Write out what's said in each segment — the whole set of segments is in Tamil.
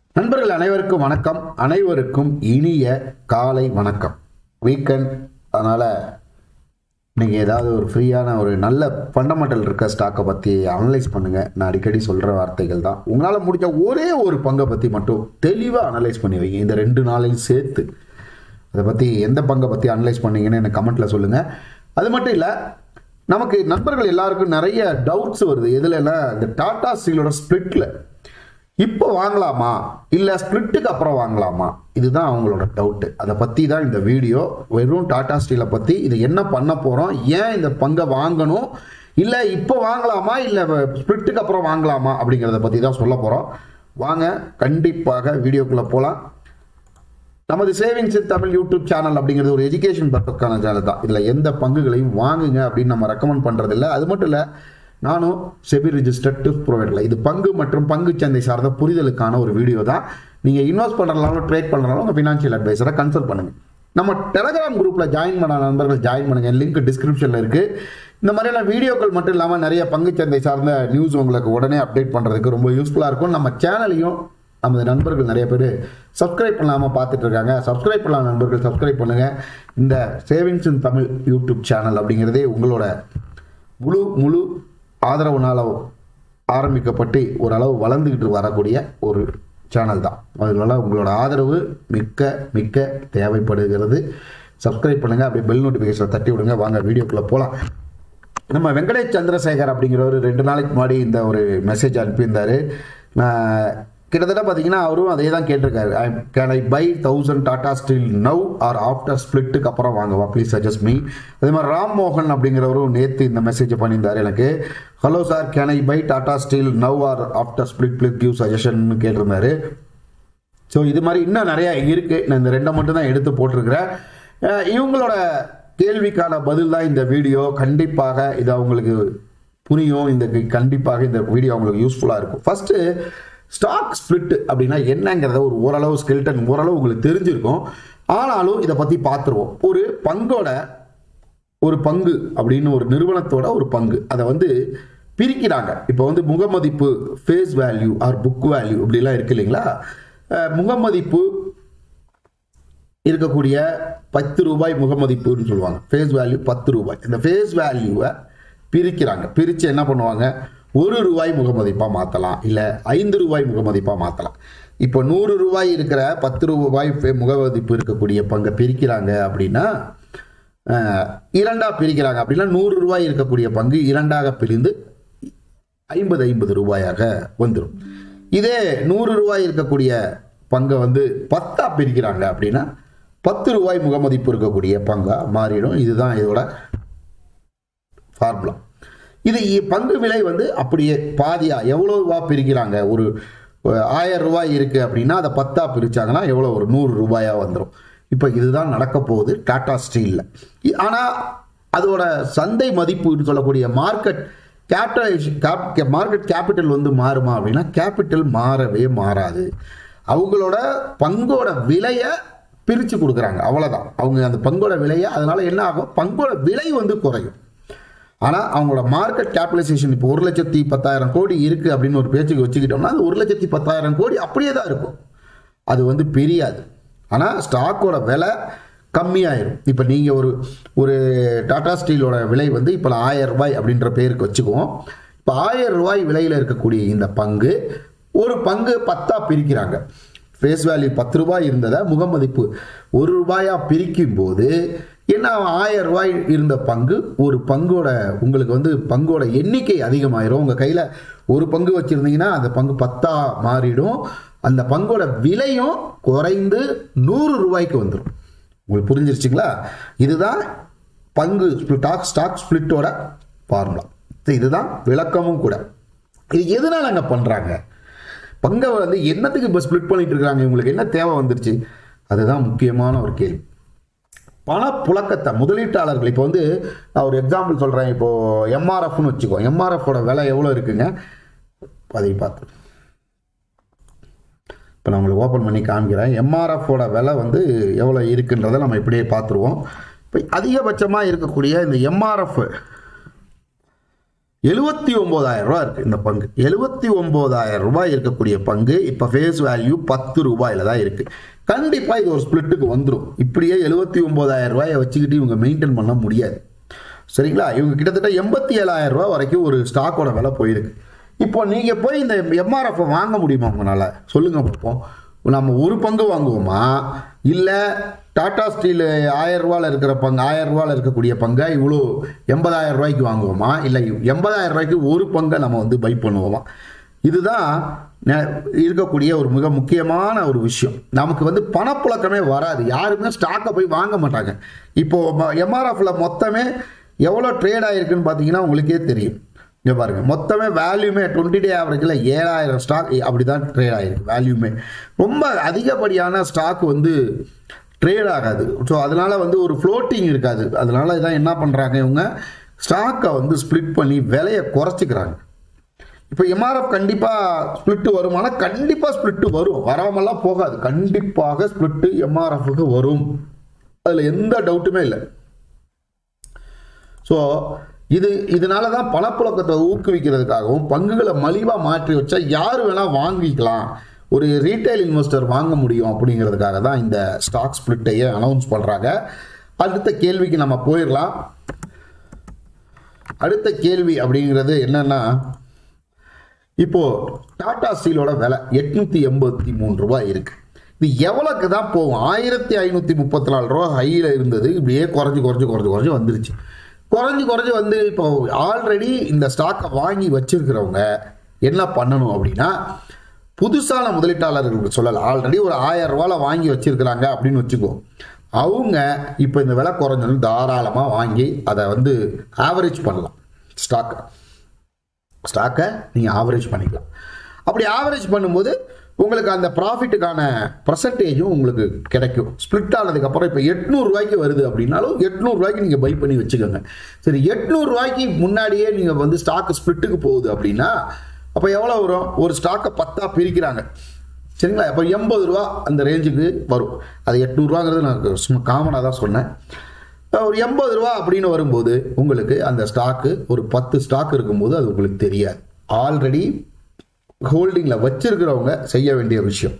நண்பர்கள் அனைவருக்கும் வணக்கம் அனைவருக்கும் இனிய காலை வணக்கம் வீக்கெண்ட் அதனால் நீங்கள் ஏதாவது ஒரு ஃப்ரீயான ஒரு நல்ல ஃபண்டமெண்டல் இருக்க ஸ்டாக்கை பற்றி அனலைஸ் பண்ணுங்கள் நான் அடிக்கடி சொல்கிற வார்த்தைகள் தான் உங்களால் முடிஞ்ச ஒரே ஒரு பங்கை பற்றி மட்டும் தெளிவாக அனலைஸ் பண்ணி வைங்க இந்த ரெண்டு நாளையும் சேர்த்து அதை பற்றி எந்த பங்கை பற்றி அனலைஸ் பண்ணீங்கன்னு எனக்கு கமெண்ட்டில் சொல்லுங்கள் அது மட்டும் இல்லை நமக்கு நண்பர்கள் எல்லாருக்கும் நிறைய டவுட்ஸ் வருது எதுலன்னா இந்த டாடா ஸ்டீலோட ஸ்பிளிட்டில் இப்போ வாங்கலாமா இல்லை ஸ்பிளிட்டுக்கு அப்புறம் வாங்கலாமா இதுதான் அவங்களோட டவுட்டு அதை பற்றி தான் இந்த வீடியோ வெறும் டாடா ஸ்டீலை பற்றி இது என்ன பண்ண போகிறோம் ஏன் இந்த பங்கை வாங்கணும் இல்லை இப்போ வாங்கலாமா இல்லை ஸ்பிளிட்டுக்கு அப்புறம் வாங்கலாமா அப்படிங்கிறத பற்றி தான் சொல்ல போகிறோம் வாங்க கண்டிப்பாக வீடியோக்குள்ளே போகலாம் நமது savings in Tamil YouTube channel அப்படிங்கிறது ஒரு எஜுகேஷன் பர்பஸ்க்கான சேனல் தான் இதில் எந்த பங்குகளையும் வாங்குங்க அப்படின்னு நம்ம ரெக்கமெண்ட் பண்ணுறதில்ல அது மட்டும் இல்லை நானும் செபி ரிஜிஸ்டர்ட் டிப்ஸ் ப்ரொவைடரில் இது பங்கு மற்றும் பங்கு சந்தை சார்ந்த புரிதலுக்கான ஒரு வீடியோ தான் நீங்கள் இன்வெஸ்ட் பண்ணுறதுனாலும் ட்ரேட் பண்ணுறதுனாலும் உங்கள் ஃபினான்ஷியல் அட்வைசரை கன்சல்ட் பண்ணுங்கள் நம்ம டெலகிராம் குரூப்பில் ஜாயின் பண்ண நண்பர்கள் ஜாயின் பண்ணுங்கள் லிங்க் டிஸ்கிரிப்ஷனில் இருக்குது இந்த மாதிரியான வீடியோக்கள் மட்டும் இல்லாமல் நிறைய பங்குச்சந்தை சார்ந்த நியூஸ் உங்களுக்கு உடனே அப்டேட் பண்ணுறதுக்கு ரொம்ப யூஸ்ஃபுல்லாக இருக்கும் நம்ம சேனலையும் நமது நண்பர்கள் நிறைய பேர் சப்ஸ்கிரைப் பண்ணாமல் பார்த்துட்டு இருக்காங்க சப்ஸ்கிரைப் பண்ணலாம் நண்பர்கள் சப்ஸ்கிரைப் பண்ணுங்கள் இந்த savings in Tamil YouTube channel அப்படிங்கிறதே உங்களோட முழு முழு ஆதரவுனால ஆரம்பிக்கப்பட்டு ஓரளவு வளர்ந்துக்கிட்டு வரக்கூடிய ஒரு சேனல் தான் அதனால உங்களோட ஆதரவு மிக்க மிக்க தேவைப்படுகிறது சப்ஸ்கிரைப் பண்ணுங்கள் அப்படியே பெல் நோட்டிஃபிகேஷனை தட்டி விடுங்க வாங்க வீடியோக்குள்ளே போகலாம் நம்ம வெங்கடேஷ் சந்திரசேகர் அப்படிங்கிறவர் ரெண்டு நாளைக்கு முன்னாடி இந்த ஒரு மெசேஜ் அனுப்பியிருந்தார் நான் கிட்டத்தட்ட பார்த்தீங்கன்னா அவரும் அதே தான் கேட்டிருக்காரு I can I buy thousand Tata steel now or after ஸ்பிளிட்டுக்கு அப்புறம் வாங்கவா ப்ளீஸ் சஜஸ்ட் மீ அதே மாதிரி ராம் மோகன் அப்படிங்கிறவரும் நேற்று இந்த மெசேஜ் பண்ணியிருந்தார் எனக்கு hello sir can I buy Tata steel now or after split please give suggestion கேட்டிருந்தாரு ஸோ இது மாதிரி இன்னும் நிறையா இருக்குது நான் இந்த ரெண்டை மட்டும் தான் எடுத்து போட்டிருக்கிறேன் அஹ் இவங்களோட கேள்விக்கான பதில் தான் இந்த வீடியோ கண்டிப்பாக இது அவங்களுக்கு புரியும் இந்த கண்டிப்பாக இந்த வீடியோ அவங்களுக்கு யூஸ்ஃபுல்லாக இருக்கும் ஃபஸ்ட்டு ஸ்டாக் ஸ்பிளிட் அப்படின்னா என்னங்கிறத ஒரு ஓரளவு ஸ்கெல்டன் ஓரளவு உங்களுக்கு தெரிஞ்சிருக்கும் ஆனாலும் இதை பற்றி பார்த்துருவோம் ஒரு பங்கோட ஒரு பங்கு அப்படின்னு ஒரு நிறுவனத்தோட ஒரு பங்கு அதை வந்து பிரிக்கிறாங்க இப்போ வந்து முகமதிப்பு face value or book value இப்படிலாம் இருக்கு இல்லைங்களா அஹ் முகமதிப்பு இருக்கக்கூடிய பத்து ரூபாய் முகமதிப்புன்னு சொல்லுவாங்க ஃபேஸ் வேல்யூ பத்து ரூபாய் இந்த ஃபேஸ் வேல்யூவை பிரிக்கிறாங்க பிரித்து என்ன பண்ணுவாங்க ஒரு ரூபாய் முகமதிப்பாக மாற்றலாம் இல்லை ஐந்து ரூபாய் முகமதிப்பாக மாற்றலாம் இப்போ நூறு ரூபாய் இருக்கிற பத்து ரூபாய் ஃபே- முகமதிப்பு இருக்கக்கூடிய பங்கை பிரிக்கிறாங்க அப்படின்னா அஹ், இரண்டா பிரிக்கிறாங்க அப்படின்னா நூறு ரூபாய் இருக்கக்கூடிய பங்கு இரண்டாக பிரிந்து ஐம்பது ஐம்பது ரூபாயாக வந்துடும் இதே நூறு ரூபாய் இருக்கக்கூடிய பங்கை வந்து பத்தா பிரிக்கிறாங்க அப்படின்னா பத்து ரூபாய் முகமதிப்பு இருக்கக்கூடிய பங்கா மாறிடும் இதுதான் இதோட ஃபார்முலா இது இ- பங்கு விலை வந்து அப்படியே பாதியா எவ்வளோ ரூபா பிரிக்கிறாங்க ஒரு அஹ், ஆயிரம் ரூபாய் இருக்கு அப்படின்னா அதை பத்தா பிரிச்சாங்கன்னா எவ்வளோ ஒரு நூறு ரூபாயா வந்துடும் இப்போ இதுதான் நடக்க போகுது டாடா ஸ்டீலில் ஆனால் அதோட சந்தை மதிப்புன்னு சொல்லக்கூடிய மார்க்கெட் கேபிட்டல் மார்க்கெட் கேபிட்டல் வந்து மாறுமா அப்படின்னா கேபிட்டல் மாறவே மாறாது அவங்களோட பங்கோட விலையை பிரித்து கொடுக்குறாங்க அவ்வளோதான் அவங்க அந்த பங்கோட விலையை அதனால என்ன ஆகும் பங்கோட விலை வந்து குறையும் ஆனால் அவங்களோட மார்க்கெட் கேபிடலைசேஷன் இப்போ ஒரு லட்சத்தி பத்தாயிரம் கோடி இருக்குது அப்படின்னு ஒரு பேச்சுக்கு வச்சுக்கிட்டோம்னா அது ஒரு லட்சத்தி பத்தாயிரம் கோடி அப்படியே தான் இருக்கும் அது வந்து பெரியாது ஆனால் ஸ்டாக்கோட விலை கம்மியாயிரும் இப்போ நீங்கள் ஒரு ஒரு டாடா ஸ்டீலோட விலை வந்து இப்போ ஆயிரம் ரூபாய் அப்படின்ற பேருக்கு வச்சுக்குவோம் இப்போ ஆயிரம் ரூபாய் விலையில் இருக்கக்கூடிய இந்த பங்கு ஒரு பங்கு பத்தா பிரிக்கிறாங்க ஃபேஸ் வேல்யூ பத்து ரூபாய் இருந்ததை முகமதிப்பு ஒரு ரூபாயா பிரிக்கும் போது என்ன ஆகும்? ஆயிரம் ரூபாய் இருந்த பங்கு ஒரு பங்கோட உங்களுக்கு வந்து பங்கோட எண்ணிக்கை அதிகமாயிரும் உங்கள் கையில் ஒரு பங்கு வச்சுருந்தீங்கன்னா அந்த பங்கு பத்தா மாறிடும் அந்த பங்கோட விலையும் குறைந்து நூறு ரூபாய்க்கு வந்துடும் உங்களுக்கு புரிஞ்சிருச்சுங்களா இதுதான் பங்கு ஸ்டாக் ஸ்டாக் ஸ்பிளிட்டோட ஃபார்முலா இதுதான் விளக்கமும் கூட இது எதனால அங்கே பண்ணுறாங்க பங்கை வந்து என்னத்துக்கு இப்போ ஸ்ப்ளிட் பண்ணிட்டு இருக்காங்க இவங்களுக்கு என்ன தேவை வந்துருச்சு அதுதான் முக்கியமான ஒரு கேள்வி பணப்புழக்கத்தை முதலீட்டாளர்கள் இப்போ வந்து நான் ஒரு எக்ஸாம்பிள் சொல்கிறேன் இப்போ எம்ஆர்எஃப்னு வச்சுக்கோ எம்ஆர்எஃபோட விலை எவ்வளோ இருக்குங்க அதை பார்த்து இப்போ நான் உங்களுக்கு ஓப்பன் பண்ணி காமிக்கிறேன் எம்ஆர்எஃபோட விலை வந்து எவ்வளோ இருக்குன்றதை நம்ம இப்படியே பார்த்துருவோம் இப்போ அதிகபட்சமாக இருக்கக்கூடிய இந்த எம்ஆர்எஃப் எழுபத்தி ஒன்பதாயிரம் ரூபாய் இருக்கு இந்த பங்கு எழுபத்தி ஒன்பதாயிரம் ரூபாய் இருக்கக்கூடிய பங்கு இப்போ ஃபேஸ் வேல்யூ பத்து ரூபாயில தான் இருக்கு கண்டிப்பா இது ஒரு ஸ்பிளிட்டுக்கு வந்துடும் இப்படியே எழுபத்தி ஒன்பதாயிரம் ரூபாயை வச்சுக்கிட்டு இவங்க மெயின்டைன் பண்ண முடியாது சரிங்களா இவங்க கிட்டத்தட்ட எண்பத்தி ஏழாயிரம் ரூபாய் வரைக்கும் ஒரு ஸ்டாக்கோட விலை போயிருக்கு இப்போ நீங்க போய் இந்த எம்ஆர்எஃப் வாங்க முடியுமா உங்களால சொல்லுங்க பார்ப்போம் நம்ம ஒரு பங்கு வாங்குவோமா இல்லை டாடா ஸ்டீல் ஆயிரம் ரூபாயில் இருக்கிற பங்கு ஆயிரம் ரூபாயில் இருக்கக்கூடிய பங்கை இவ்வளோ எண்பதாயிரம் ரூபாய்க்கு வாங்குவோமா இல்லை எண்பதாயிரம் ரூபாய்க்கு ஒரு பங்கை நம்ம வந்து பை பண்ணுவோமா இதுதான் நெ- இருக்கக்கூடிய ஒரு மிக முக்கியமான ஒரு விஷயம் நமக்கு வந்து பணப்புழக்கமே வராது யாருமே ஸ்டாக்கை போய் வாங்க மாட்டாங்க இப்போ எம்ஆர்எஃப்ல மொத்தமே எவ்வளோ ட்ரேட் ஆயிருக்குன்னு பார்த்தீங்கன்னா உங்களுக்கே தெரியும் இங்கே பாருங்க மொத்தமே வேல்யூமே டுவெண்ட்டி டே ஆவரேஜில் ஏழாயிரம் ஸ்டாக் அப்படி தான் ட்ரேட் ஆயிருக்கு வேல்யூமே ரொம்ப அதிகப்படியான ஸ்டாக் வந்து ட்ரேட் ஆகாது ஸோ அதனால வந்து ஒரு ஃப்ளோட்டிங் இருக்காது அதனால இதான் என்ன பண்ணுறாங்க இவங்க ஸ்டாக்கை வந்து ஸ்ப்ளிட் பண்ணி விலையை குறைச்சிக்கிறாங்க இப்போ எம்ஆர்எஃப் கண்டிப்பாக ஸ்பிளிட்டு வருமானா கண்டிப்பாக ஸ்பிளிட்டு வரும் வராமலாம் போகாது கண்டிப்பாக ஸ்பிளிட்டு எம்ஆர்எஃப்க்கு வரும் அதில் எந்த டவுட்டுமே இல்லை ஸோ இது இதனால தான் பணப்புழக்கத்தை ஊக்குவிக்கிறதுக்காகவும் பங்குகளை மலிவாக மாற்றி வச்சா யார் வேணால் வாங்கிக்கலாம் ஒரு ரீட்டைல் இன்வெஸ்டர் வாங்க முடியும் அப்படிங்கிறதுக்காக தான் இந்த ஸ்டாக் ஸ்பிளிட்டையே அனௌன்ஸ் பண்ணுறாங்க அடுத்த கேள்விக்கு நம்ம போயிடலாம் அடுத்த கேள்வி அப்படிங்கிறது என்னன்னா இப்போ டாடா ஸ்டீலோட விலை எட்நூத்தி எண்பத்தி மூணு ரூபாய் இருக்கு இது எவ்வளோக்கு தான் போகும் ஆயிரத்தி ஐநூற்றி முப்பத்தி நாலு ரூபா ஹையில் இருந்தது இப்படியே குறைஞ்சு குறைஞ்சு குறைஞ்சு குறைஞ்சு வந்துருச்சு குறைஞ்சு குறைஞ்சு வந்து இப்போ ஆல்ரெடி இந்த ஸ்டாக்கை வாங்கி வச்சிருக்கிறவங்க என்ன பண்ணணும் அப்படின்னா புதுசான முதலீட்டாளர்களுக்கு சொல்லலை ஆல்ரெடி ஒரு ஆயிரம் ரூபால வாங்கி வச்சிருக்கிறாங்க அப்படின்னு வச்சுக்கோ அவங்க இப்போ இந்த விலை குறைஞ்சோன்னு தாராளமாக வாங்கி அதை வந்து ஆவரேஜ் பண்ணலாம் ஸ்டாக்கை ஸ்டாக்கை நீங்கள் ஆவரேஜ் பண்ணிக்கலாம் அப்படி ஆவரேஜ் பண்ணும்போது உங்களுக்கு அந்த ப்ராஃபிட்டுக்கான பர்சன்டேஜும் உங்களுக்கு கிடைக்கும் ஸ்ப்ளிட் ஆனதுக்கப்புறம் இப்போ எட்நூறுரூவாய்க்கு வருது அப்படின்னாலும் எட்நூறுரூவாய்க்கு நீங்கள் பை பண்ணி வச்சுக்கோங்க சரி எட்நூறுரூவாய்க்கு முன்னாடியே நீங்கள் வந்து ஸ்டாக்கு ஸ்ப்ளிட்டுக்கு போகுது அப்படின்னா அப்போ எவ்வளோ வரும் ஒரு ஸ்டாக்கை பத்தா பிரிக்கிறாங்க சரிங்களா இப்போ எண்பது ரூபா அந்த ரேஞ்சுக்கு வரும் அது எட்நூறுவாங்கிறது நான் சும்மா காமனாக தான் சொன்னேன் ஒரு எண்பது ரூபா அப்படின்னு வரும்போது உங்களுக்கு அந்த ஸ்டாக்கு ஒரு பத்து ஸ்டாக் இருக்கும்போது அது உங்களுக்கு தெரியாது ஆல்ரெடி ஹோல்டிங்கில் வச்சிருக்கிறவங்க செய்ய வேண்டிய விஷயம்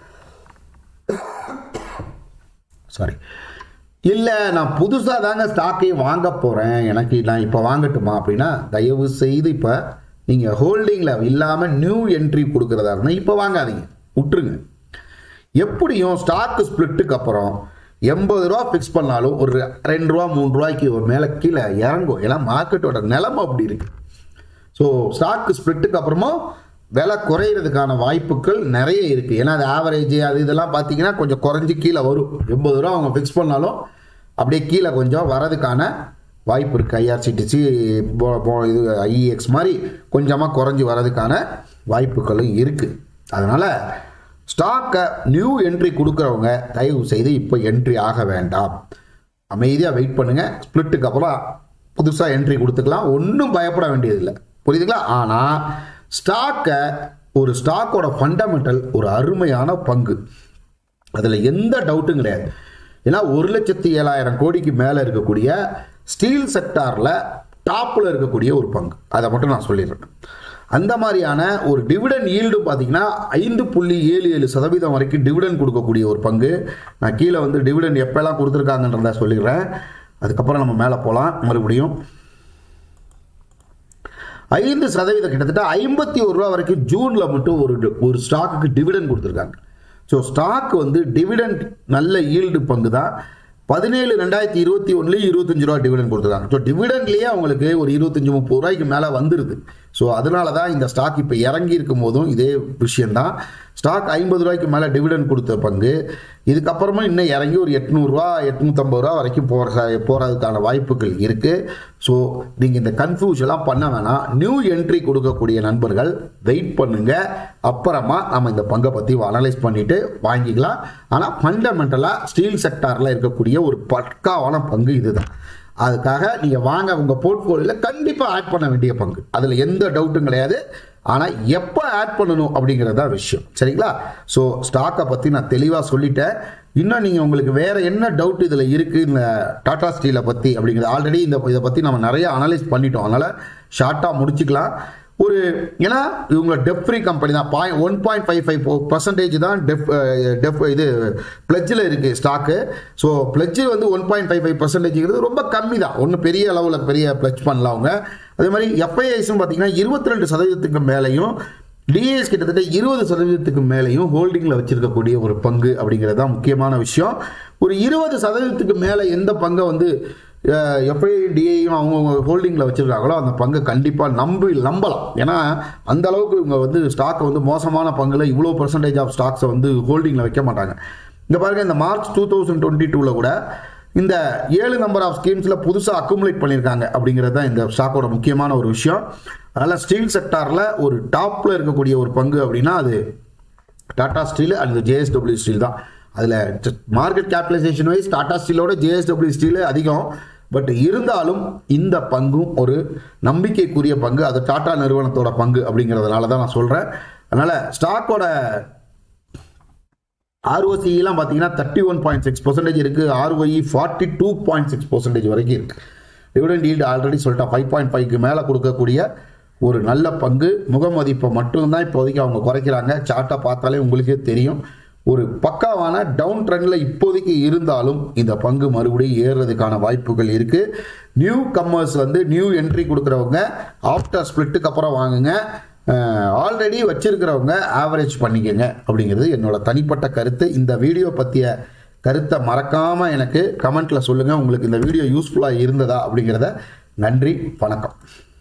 சாரி இல்லை நான் புதுசாக தாங்க ஸ்டாக்கை வாங்க போகிறேன் எனக்கு நான் இப்போ வாங்கட்டுமா அப்படின்னா தயவு செய்து இப்போ நீங்கள் ஹோல்டிங்கில் இல்லாமல் நியூ என்ட்ரி கொடுக்குறதா இருந்தால் இப்போ வாங்காதீங்க விட்டுருங்க எப்படியும் ஸ்டாக் ஸ்பிளிட்டுக்கு அப்புறம் எண்பது ரூபா ஃபிக்ஸ் பண்ணாலும் ஒரு ரெண்டு ரூபா மூணு ரூபாய்க்கு ஒரு மேலே கீழே இறங்கும் ஏன்னா மார்க்கெட்டோட நிலைமை அப்படி இருக்கு ஸோ ஸ்டாக் ஸ்பிளிட்டுக்கு அப்புறமும் விலை குறையிறதுக்கான வாய்ப்புகள் நிறைய இருக்குது ஏன்னா அது ஆவரேஜ் அது இதெல்லாம் பார்த்தீங்கன்னா கொஞ்சம் குறைஞ்சி கீழே வரும் எண்பது ரூபா அவங்க ஃபிக்ஸ் பண்ணாலும் அப்படியே கீழே கொஞ்சம் வரதுக்கான வாய்ப்பு இருக்குது ஐஆர்சிடிசி இது ஐஇஎக்ஸ் மாதிரி கொஞ்சமாக குறைஞ்சி வரதுக்கான வாய்ப்புகளும் இருக்குது அதனால் ஸ்டாக்கை நியூ என்ட்ரி கொடுக்குறவங்க தயவு செய்து இப்போ என்ட்ரி ஆக வேண்டாம் அமைதியாக வெயிட் பண்ணுங்கள் ஸ்ப்ளிட்டுக்கு அப்புறம் புதுசாக என்ட்ரி கொடுத்துக்கலாம் ஒன்றும் பயப்பட வேண்டியதில்லை புரியுதுங்களா ஆனால் ஸ்டாக்கை ஒரு ஸ்டாக்கோட ஃபண்டமெண்டல் ஒரு அருமையான பங்கு அதில் எந்த டவுட்டும் கிடையாது ஏன்னா ஒரு லட்சத்தி ஏழாயிரம் கோடிக்கு மேலே இருக்கக்கூடிய ஸ்டீல் செக்டாரில் டாப்பில் இருக்கக்கூடிய ஒரு பங்கு அதை மட்டும் நான் சொல்லிடுறேன் அந்த மாதிரியான ஒரு டிவிடன் ஈல்டு பார்த்தீங்கன்னா ஐந்து புள்ளி ஏழு ஏழு சதவீதம் வரைக்கும் டிவிடன் கொடுக்கக்கூடிய ஒரு பங்கு நான் கீழே வந்து டிவிடன் எப்போல்லாம் கொடுத்துருக்காங்கன்றத சொல்லிடுறேன் அதுக்கப்புறம் நம்ம மேலே போகலாம் மறுபடியும் ஐந்து சதவீதம் கிட்டத்தட்ட ஐம்பத்தி ஒரு ரூபா வரைக்கும் ஜூனில் மட்டும் ஒரு ஒரு ஸ்டாக்குக்கு டிவிடன் கொடுத்துருக்காங்க ஸோ ஸ்டாக் வந்து டிவிடெண்ட் நல்ல ஈல்டு பங்கு தான் பதினேழு ரெண்டாயிரத்தி இருபத்தி ஒன்றுலேயும் இருபத்தஞ்சு ரூபா டிவிடன் கொடுத்துருக்காங்க ஸோ டிவிடெண்ட்லேயே அவங்களுக்கு ஒரு இருபத்தஞ்சி முப்பது ரூபாய்க்கு மேலே வந்துருது ஸோ அதனால தான் இந்த ஸ்டாக் இப்போ இறங்கி இருக்கும் போதும் இதே விஷயம்தான் ஸ்டாக் ஐம்பது ரூபாய்க்கு மேலே டிவிடன் கொடுத்த பங்கு இதுக்கப்புறமா இன்னும் இறங்கி ஒரு எட்நூறுரூவா எட்நூற்றம்பது ரூபா வரைக்கும் போகிற போகிறதுக்கான வாய்ப்புகள் இருக்குது ஸோ நீங்கள் இந்த கன்ஃபியூஷன்லாம் பண்ண வேணாம் நியூ என்ட்ரி கொடுக்கக்கூடிய நண்பர்கள் வெயிட் பண்ணுங்க அப்புறமா நம்ம இந்த பங்கை பற்றி அனலைஸ் பண்ணிட்டு வாங்கிக்கலாம் ஆனால் ஃபண்டமெண்டலாக ஸ்டீல் செக்டாரில் இருக்கக்கூடிய ஒரு பக்காவான பங்கு இதுதான் அதுக்காக நீங்கள் வாங்க உங்கள் போர்ட்ஃபோலியோவில் கண்டிப்பாக ஆட் பண்ண வேண்டிய பங்கு அதில் எந்த டவுட்டும் கிடையாது ஆனால் எப்போ ஆட் பண்ணணும் அப்படிங்கிறது தான் விஷயம் சரிங்களா ஸோ ஸ்டாக்கை பற்றி நான் தெளிவாக சொல்லிட்டேன் இன்னும் நீங்கள் உங்களுக்கு வேறு என்ன டவுட் இதில் இருக்குது இந்த டாடா ஸ்டீலை பற்றி அப்படிங்கிறது ஆல்ரெடி இந்த இதை பற்றி நம்ம நிறைய அனலைஸ் பண்ணிட்டோம் அதனால் ஷார்ட்டாக முடிச்சுக்கலாம் ஒரு ஏன்னா இவங்க டெப் ஃப்ரீ கம்பெனி தான் point one point five five percentage தான் டெப் டெப் இது பிளட்ஜில் இருக்குது ஸ்டாக்கு ஸோ பிளட்ஜு வந்து ஒன் பாயிண்ட் ஃபைவ் ஃபைவ் பர்சன்டேஜ்ங்கிறது ரொம்ப கம்மி தான் ஒன்றும் பெரிய அளவில் பெரிய பிளட்ஜ் பண்ணலாம் அவங்க அதே மாதிரி எஃப்ஐஐஸும் பார்த்தீங்கன்னா இருபத்தி ரெண்டு சதவீதத்துக்கு மேலேயும் டிஏஎஸ் கிட்டத்தட்ட இருபது சதவீதத்துக்கு மேலேயும் ஹோல்டிங்கில் வச்சிருக்கக்கூடிய ஒரு பங்கு அப்படிங்கிறது தான் முக்கியமான விஷயம் ஒரு இருபது சதவீதத்துக்கு மேலே எந்த பங்கை வந்து எஃப்ஐ டிஏயும் அவங்க ஹோல்டிங்கில் வச்சுருக்காங்களோ அந்த பங்கை கண்டிப்பாக நம்பி நம்பலாம் ஏன்னா அந்த அளவுக்கு இவங்க வந்து ஸ்டாக்கை வந்து மோசமான பங்கில் இவ்வளோ பர்சன்டேஜ் ஆஃப் ஸ்டாக்ஸை வந்து ஹோல்டிங்கில் வைக்க மாட்டாங்க இங்கே பாருங்கள் இந்த மார்ச் டூ தௌசண்ட் டுவெண்ட்டி டூவில் கூட இந்த ஏழு நம்பர் ஆஃப் ஸ்கீம்ஸில் புதுசாக அக்குமுலேட் பண்ணியிருக்காங்க அப்படிங்கிறது தான் இந்த ஸ்டாக்கோட முக்கியமான ஒரு விஷயம் அதனால் ஸ்டீல் செக்டாரில் ஒரு டாப்பில் இருக்கக்கூடிய ஒரு பங்கு அப்படின்னா அது Tata steel and JSW steel தான் அதில் மார்க்கெட் கேபிட்டலைசேஷன் வைஸ் டாடா ஸ்டீலோட ஜேஎஸ்டபிள்யூ ஸ்டீல் அதிகம் பட் இருந்தாலும் இந்த பங்கும் ஒரு நம்பிக்கைக்குரிய பங்கு அது டாடா நிறுவனத்தோட பங்கு அப்படிங்கிறதுனால தான் நான் சொல்கிறேன் அதனால் ஸ்டாக்கோட ஆர்ஓசிலாம் பார்த்தீங்கன்னா thirty one point six percentage இருக்குது ROE forty two point six percentage வரைக்கும் இருக்குது டிவிடெண்ட் ஈல்டு ஆல்ரெடி சொல்லிட்டா ஃபைவ் பாயிண்ட் ஃபைவ்க்கு மேலே கொடுக்கக்கூடிய ஒரு நல்ல பங்கு முகமதிப்பை மட்டும்தான் இப்போதைக்கு அவங்க குறைக்கிறாங்க சார்ட்டை பார்த்தாலே உங்களுக்கே தெரியும் ஒரு பக்காவான டவுன் ட்ரெண்டில் இப்போதைக்கு இருந்தாலும் இந்த பங்கு மறுபடியும் ஏறுறதுக்கான வாய்ப்புகள் இருக்குது நியூ கம்மர்ஸ் வந்து நியூ என்ட்ரி கொடுக்குறவங்க ஆஃப்டர் ஸ்பிளிட்டுக்கு அப்புறம் வாங்குங்க ஆல்ரெடி வச்சிருக்கிறவங்க ஆவரேஜ் பண்ணிக்கங்க அப்படிங்கிறது என்னோட தனிப்பட்ட கருத்து இந்த வீடியோ பற்றிய கருத்தை மறக்காமல் எனக்கு கமெண்ட்டில் சொல்லுங்கள் உங்களுக்கு இந்த வீடியோ யூஸ்ஃபுல்லாக இருந்ததா அப்படிங்கிறத நன்றி வணக்கம்